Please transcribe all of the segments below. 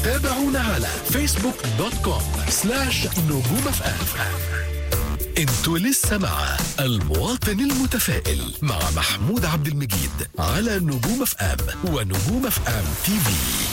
تابعونا على فيسبوك دوت كوم سلاش نجوم اف ام انتوا لسه مع المواطن المتفائل مع محمود عبد المجيد على نجوم اف ام ونجوم اف ام تي في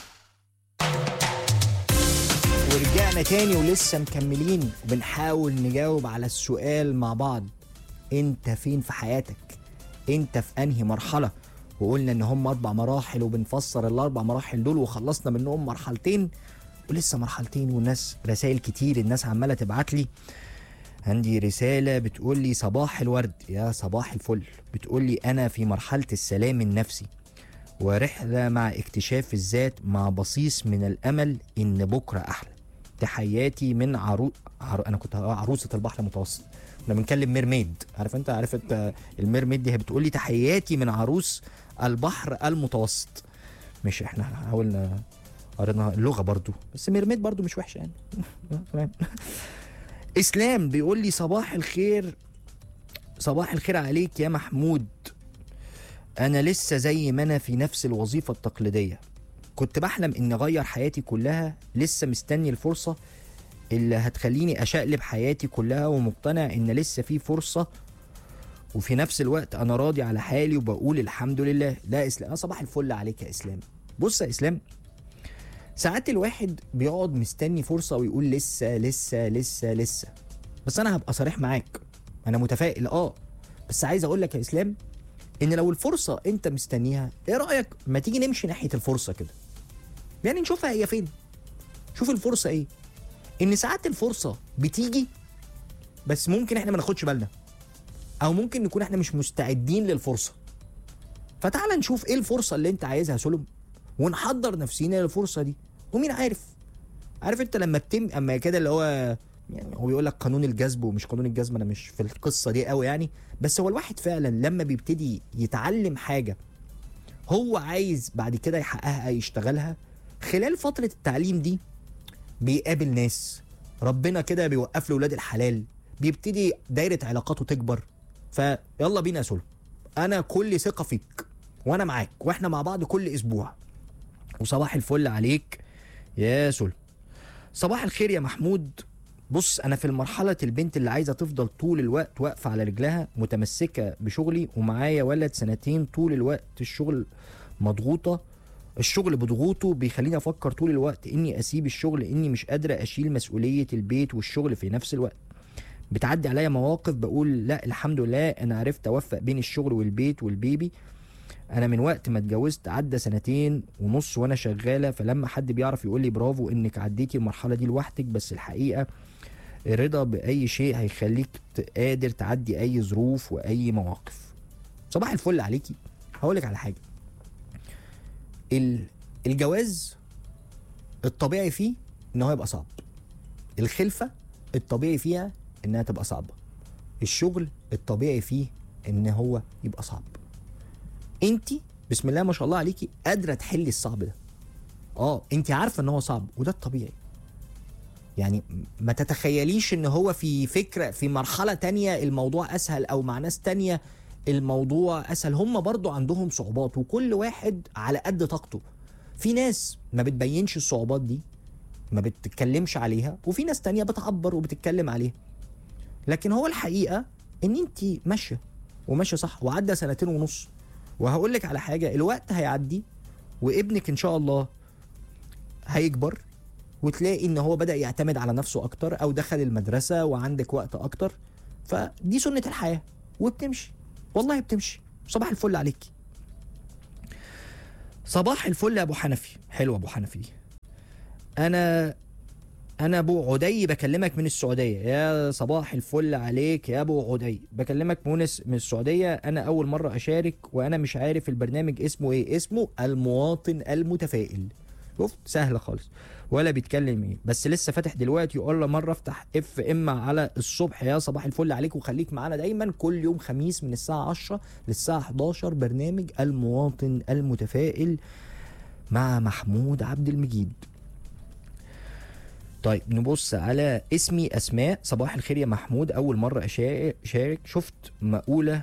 ورجعنا تاني ولسه مكملين وبنحاول نجاوب على السؤال مع بعض انت فين في حياتك انت في انهي مرحلة وقلنا ان هم اربع مراحل وبنفسر الاربع مراحل دول وخلصنا منهم مرحلتين ولسه مرحلتين والناس رسائل كتير الناس عمالة تبعت لي عندي رسالة بتقول لي صباح الورد يا صباح الفل بتقول لي أنا في مرحلة السلام النفسي ورحلة مع اكتشاف الذات مع بصيص من الأمل إن بكرة أحلى تحياتي من عرو... عرو... أنا كنت هقول عروسة البحر المتوسط كنا بنكلم ميرميد عارف أنت عارف أنت الميرميد دي هي بتقول لي تحياتي من عروس البحر المتوسط مش احنا حاولنا قرينا اللغة برضو بس ميرميد برضو مش وحشة يعني تمام اسلام بيقول لي صباح الخير صباح الخير عليك يا محمود انا لسه زي ما انا في نفس الوظيفه التقليديه كنت بحلم اني اغير حياتي كلها لسه مستني الفرصه اللي هتخليني اشقلب حياتي كلها ومقتنع ان لسه في فرصه وفي نفس الوقت انا راضي على حالي وبقول الحمد لله لا اسلام صباح الفل عليك يا اسلام بص يا اسلام ساعات الواحد بيقعد مستني فرصه ويقول لسه لسه لسه لسه بس انا هبقى صريح معاك انا متفائل اه بس عايز اقول لك يا اسلام ان لو الفرصه انت مستنيها ايه رايك ما تيجي نمشي ناحيه الفرصه كده يعني نشوفها هي فين شوف الفرصه ايه ان ساعات الفرصه بتيجي بس ممكن احنا ما ناخدش بالنا او ممكن نكون احنا مش مستعدين للفرصه فتعال نشوف ايه الفرصه اللي انت عايزها يا سلم ونحضر نفسينا للفرصه دي ومين عارف عارف انت لما بتم اما كده اللي هو يعني هو بيقول لك قانون الجذب ومش قانون الجذب انا مش في القصه دي قوي يعني بس هو الواحد فعلا لما بيبتدي يتعلم حاجه هو عايز بعد كده يحققها يشتغلها خلال فتره التعليم دي بيقابل ناس ربنا كده بيوقف له ولاد الحلال بيبتدي دايره علاقاته تكبر فيلا بينا يا سلم انا كل ثقه فيك وانا معاك واحنا مع بعض كل اسبوع وصباح الفل عليك يا سلم صباح الخير يا محمود بص انا في المرحله البنت اللي عايزه تفضل طول الوقت واقفه على رجلها متمسكه بشغلي ومعايا ولد سنتين طول الوقت الشغل مضغوطه الشغل بضغوطه بيخليني افكر طول الوقت اني اسيب الشغل اني مش قادره اشيل مسؤوليه البيت والشغل في نفس الوقت بتعدي عليا مواقف بقول لا الحمد لله انا عرفت اوفق بين الشغل والبيت والبيبي انا من وقت ما اتجوزت عدى سنتين ونص وانا شغاله فلما حد بيعرف يقول لي برافو انك عديتي المرحله دي لوحدك بس الحقيقه الرضا باي شيء هيخليك ت- قادر تعدي اي ظروف واي مواقف صباح الفل عليكي هقول لك على حاجه ال- الجواز الطبيعي فيه ان هو يبقى صعب الخلفه الطبيعي فيها انها تبقى صعبه الشغل الطبيعي فيه ان هو يبقى صعب انت بسم الله ما شاء الله عليكي قادره تحلي الصعب ده اه انت عارفه ان هو صعب وده الطبيعي يعني ما تتخيليش ان هو في فكره في مرحله تانية الموضوع اسهل او مع ناس تانية الموضوع اسهل هم برضو عندهم صعوبات وكل واحد على قد طاقته في ناس ما بتبينش الصعوبات دي ما بتتكلمش عليها وفي ناس تانية بتعبر وبتتكلم عليها لكن هو الحقيقه ان انت ماشيه وماشيه صح وعدى سنتين ونص وهقول لك على حاجه الوقت هيعدي وابنك ان شاء الله هيكبر وتلاقي ان هو بدا يعتمد على نفسه اكتر او دخل المدرسه وعندك وقت اكتر فدي سنه الحياه وبتمشي والله بتمشي صباح الفل عليكي صباح الفل يا ابو حنفي حلو ابو حنفي انا انا ابو عدي بكلمك من السعوديه يا صباح الفل عليك يا ابو عدي بكلمك مونس من السعوديه انا اول مره اشارك وانا مش عارف البرنامج اسمه ايه اسمه المواطن المتفائل شفت سهله خالص ولا بيتكلم ايه بس لسه فاتح دلوقتي ولا مره افتح اف ام على الصبح يا صباح الفل عليك وخليك معانا دايما كل يوم خميس من الساعه 10 للساعه 11 برنامج المواطن المتفائل مع محمود عبد المجيد طيب نبص على اسمي اسماء صباح الخير يا محمود اول مره أشا- اشارك شفت مقوله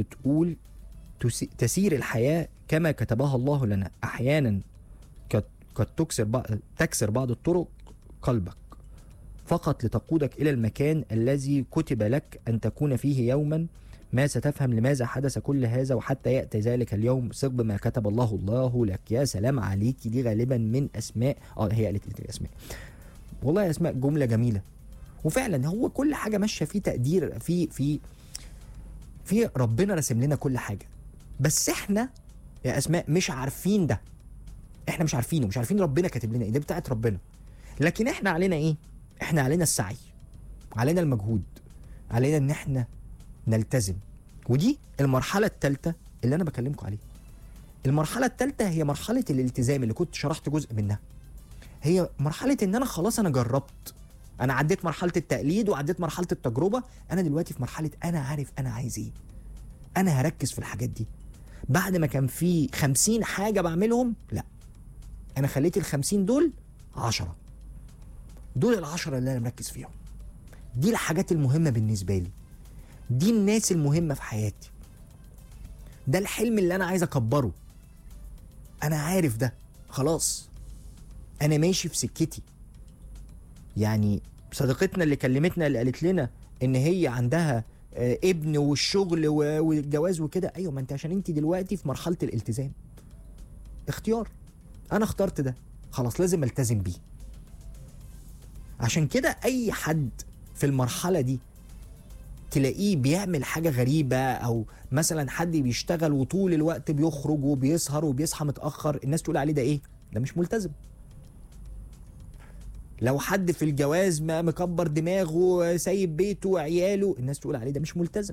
بتقول تس- تسير الحياه كما كتبها الله لنا احيانا قد- قد تكسر بعض تكسر بعض الطرق قلبك فقط لتقودك الى المكان الذي كتب لك ان تكون فيه يوما ما ستفهم لماذا حدث كل هذا وحتى ياتي ذلك اليوم ثق بما كتب الله الله لك يا سلام عليكي دي غالبا من اسماء اه هي قالت لي اسماء والله يا اسماء جمله جميله وفعلا هو كل حاجه ماشيه في تقدير في في في ربنا رسم لنا كل حاجه بس احنا يا اسماء مش عارفين ده احنا مش عارفينه مش عارفين ربنا كاتب لنا ايه ده بتاعت ربنا لكن احنا علينا ايه احنا علينا السعي علينا المجهود علينا ان احنا نلتزم ودي المرحله الثالثه اللي انا بكلمكم عليها المرحله الثالثه هي مرحله الالتزام اللي كنت شرحت جزء منها هي مرحله ان انا خلاص انا جربت انا عديت مرحله التقليد وعديت مرحله التجربه انا دلوقتي في مرحله انا عارف انا عايز ايه انا هركز في الحاجات دي بعد ما كان في خمسين حاجة بعملهم لا أنا خليت الخمسين دول عشرة دول العشرة اللي أنا مركز فيهم دي الحاجات المهمة بالنسبة لي دي الناس المهمة في حياتي ده الحلم اللي أنا عايز أكبره أنا عارف ده خلاص أنا ماشي في سكتي يعني صديقتنا اللي كلمتنا اللي قالت لنا إن هي عندها آه، ابن والشغل و- والجواز وكده ايوه ما انت عشان انت دلوقتي في مرحله الالتزام اختيار انا اخترت ده خلاص لازم التزم بيه عشان كده اي حد في المرحله دي تلاقيه بيعمل حاجه غريبه او مثلا حد بيشتغل وطول الوقت بيخرج وبيسهر وبيصحى متاخر الناس تقول عليه ده ايه ده مش ملتزم لو حد في الجواز ما مكبر دماغه سايب بيته وعياله الناس تقول عليه ده مش ملتزم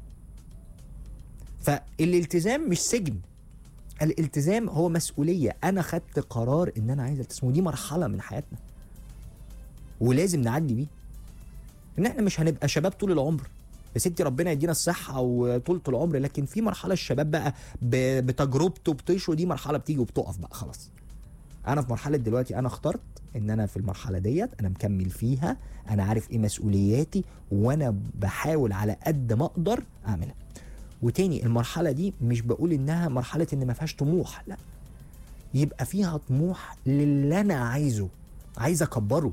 فالالتزام مش سجن الالتزام هو مسؤولية أنا خدت قرار إن أنا عايز التزم ودي مرحلة من حياتنا ولازم نعدي بيه إن إحنا مش هنبقى شباب طول العمر يا ستي ربنا يدينا الصحة وطولة العمر لكن في مرحلة الشباب بقى ب- بتجربته بطيشه دي مرحلة بتيجي وبتقف بقى خلاص انا في مرحله دلوقتي انا اخترت ان انا في المرحله ديت انا مكمل فيها انا عارف ايه مسؤولياتي وانا بحاول على قد ما اقدر اعملها وتاني المرحله دي مش بقول انها مرحله ان ما فيهاش طموح لا يبقى فيها طموح للي انا عايزه عايز اكبره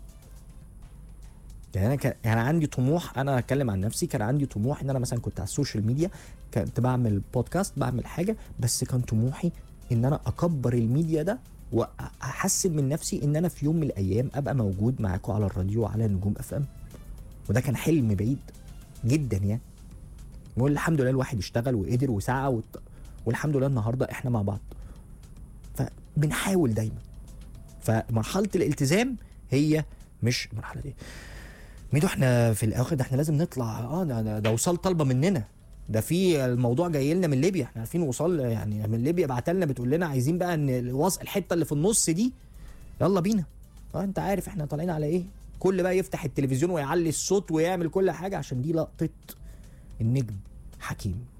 يعني انا كان يعني عندي طموح انا اتكلم عن نفسي كان عندي طموح ان انا مثلا كنت على السوشيال ميديا كنت بعمل بودكاست بعمل حاجه بس كان طموحي ان انا اكبر الميديا ده واحسن من نفسي ان انا في يوم من الايام ابقى موجود معاكم على الراديو على نجوم اف ام وده كان حلم بعيد جدا يعني والحمد لله الواحد اشتغل وقدر وسعى وت... والحمد لله النهارده احنا مع بعض فبنحاول دايما فمرحله الالتزام هي مش المرحله دي ميدو احنا في الاخر ده احنا لازم نطلع اه ده, ده, ده وصال طالبه مننا ده في الموضوع جاي لنا من ليبيا احنا عارفين وصال يعني من ليبيا بعت لنا بتقول لنا عايزين بقى ان الوص الحته اللي في النص دي يلا بينا اه انت عارف احنا طالعين على ايه كل بقى يفتح التلفزيون ويعلي الصوت ويعمل كل حاجه عشان دي لقطه النجم حكيم